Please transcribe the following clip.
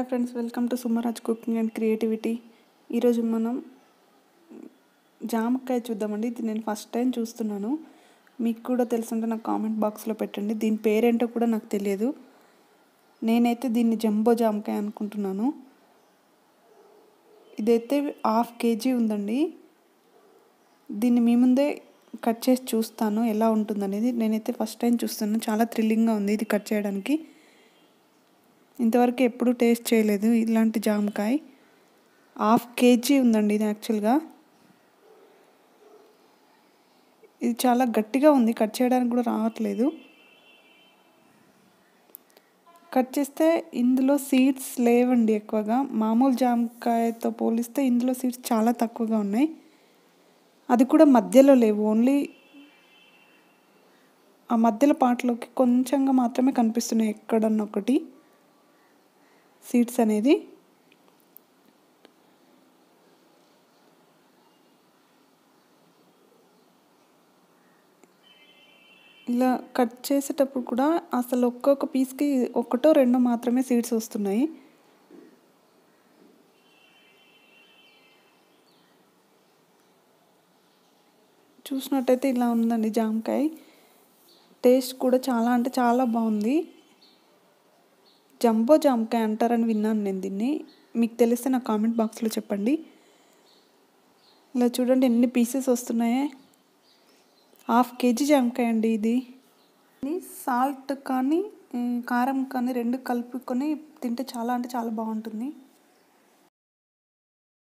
friends welcome to Sumaraj cooking and creativity ఈరోజు మనం జామకాయ చూద్దామండి ఇది నేను ఫస్ట్ టైం చూస్తున్నాను మీకు కూడా తెలుసుంటే నాకు కామెంట్ బాక్స్లో పెట్టండి దీని పేరేంటో కూడా నాకు తెలియదు నేనైతే దీన్ని జంబో జామకాయ అనుకుంటున్నాను ఇదైతే హాఫ్ కేజీ ఉందండి దీన్ని మీ ముందే కట్ చేసి చూస్తాను ఎలా ఉంటుందనేది నేనైతే ఫస్ట్ టైం చూస్తున్నాను చాలా థ్రిల్లింగ్గా ఉంది ఇది కట్ చేయడానికి ఇంతవరకు ఎప్పుడు టేస్ట్ చేయలేదు ఇలాంటి జామకాయ హాఫ్ కేజీ ఉందండి ఇది యాక్చువల్గా ఇది చాలా గట్టిగా ఉంది కట్ చేయడానికి కూడా రావట్లేదు కట్ చేస్తే ఇందులో సీడ్స్ లేవండి ఎక్కువగా మామూలు జామకాయతో పోలిస్తే ఇందులో సీడ్స్ చాలా తక్కువగా ఉన్నాయి అది కూడా మధ్యలో లేవు ఓన్లీ ఆ మధ్యలో పాటలోకి కొంచెంగా మాత్రమే కనిపిస్తున్నాయి ఎక్కడన్నా ఒకటి సీడ్స్ అనేది ఇలా కట్ చేసేటప్పుడు కూడా అసలు ఒక్కొక్క పీస్కి ఒకటో రెండో మాత్రమే సీడ్స్ వస్తున్నాయి చూసినట్టయితే ఇలా ఉందండి జామకాయ టేస్ట్ కూడా చాలా అంటే చాలా బాగుంది జంబో జామకాయ అంటారని విన్నాను నేను దీన్ని మీకు తెలిస్తే నా కామెంట్ బాక్స్లో చెప్పండి ఇలా చూడండి ఎన్ని పీసెస్ వస్తున్నాయే హాఫ్ కేజీ జామకాయ అండి ఇది సాల్ట్ కానీ కారం కానీ రెండు కలుపుకొని తింటే చాలా అంటే చాలా బాగుంటుంది